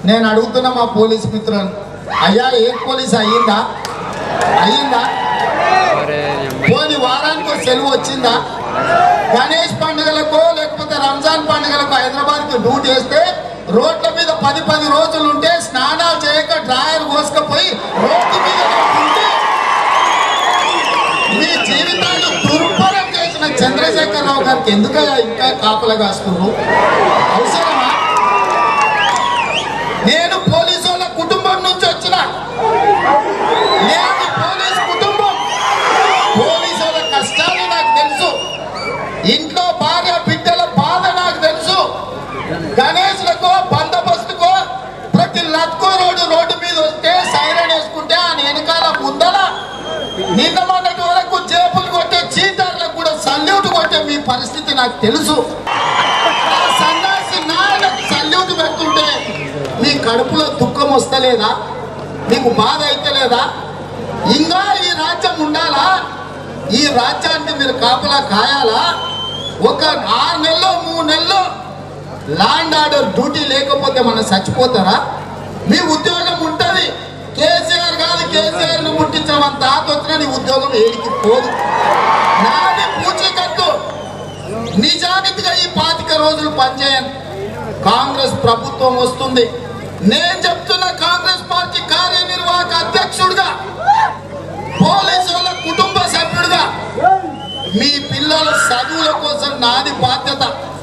నేను అడుగుతున్నా మా పోలీస్ మిత్రులను అయ్యా ఏ పోలీస్ అయ్యిందా అయ్యిందా పోని వారానికి ఒక సెలవు వచ్చిందా గణేష్ పండుగలకు లేకపోతే రంజాన్ పండుగలకు హైదరాబాద్ కి డ్యూటీ వేస్తే రోడ్ల మీద పది పది రోజులు ఉంటే స్నానాలు చేయక డ్రాయర్ కోసుకపోయి రోడ్డు మీద ఉంటే మీ జీవితాలు దుర్భరం చేసిన చంద్రశేఖరరావు గారికి ఎందుకయ్యా ఇంకా కాపలా కాస్తున్నారు అవసరమా నేను పోలీసు వాళ్ళ కుటుంబం నుంచి వచ్చిన నేను పోలీస్ కుటుంబం పోలీసు వాళ్ళ కష్టాలు నాకు తెలుసు ఇంట్లో భార్య బిడ్డల బాధ నాకు తెలుసు గణేష్లకో బందోబస్తుకో ప్రతి లత్కో రోడ్డు రోడ్డు మీద వస్తే సైరన్ వేసుకుంటే ఆ వెనకాల ముందల నిన్న మొన్నటి వరకు జేబులు కొట్టే చీటర్లకు కూడా సల్యూట్ కొట్టే మీ పరిస్థితి నాకు తెలుసు ఆ సన్నాసి నాయనకు సల్యూట్ పెడుతుంటే మీ కడుపులో దుఃఖం వస్తలేదా మీకు బాధ అయితే లేదా ఇంకా ఈ రాజ్యం ఉండాలా ఈ రాజ్యానికి మీరు కాపలా కాయాలా ఒక ఆరు నెలలో మూడు నెలలు ల్యాండ్ ఆర్డర్ డ్యూటీ లేకపోతే మనం చచ్చిపోతారా మీ ఉద్యోగం ఉంటుంది కేసీఆర్ కాదు కేసీఆర్ ను ముట్టించడం అంత ఆత వచ్చినా నీ ఉద్యోగం ఏడికి పోదు నాది పూచీకత్తు నిజానితిగా ఈ పాతిక రోజులు పనిచేయను కాంగ్రెస్ ప్రభుత్వం వస్తుంది నేను చెప్తున్న కాంగ్రెస్ పార్టీ కార్యనిర్వాహక అధ్యక్షుడిగా పోలీసు వాళ్ళ కుటుంబ సభ్యుడిగా మీ పిల్లల చదువుల కోసం నాది బాధ్యత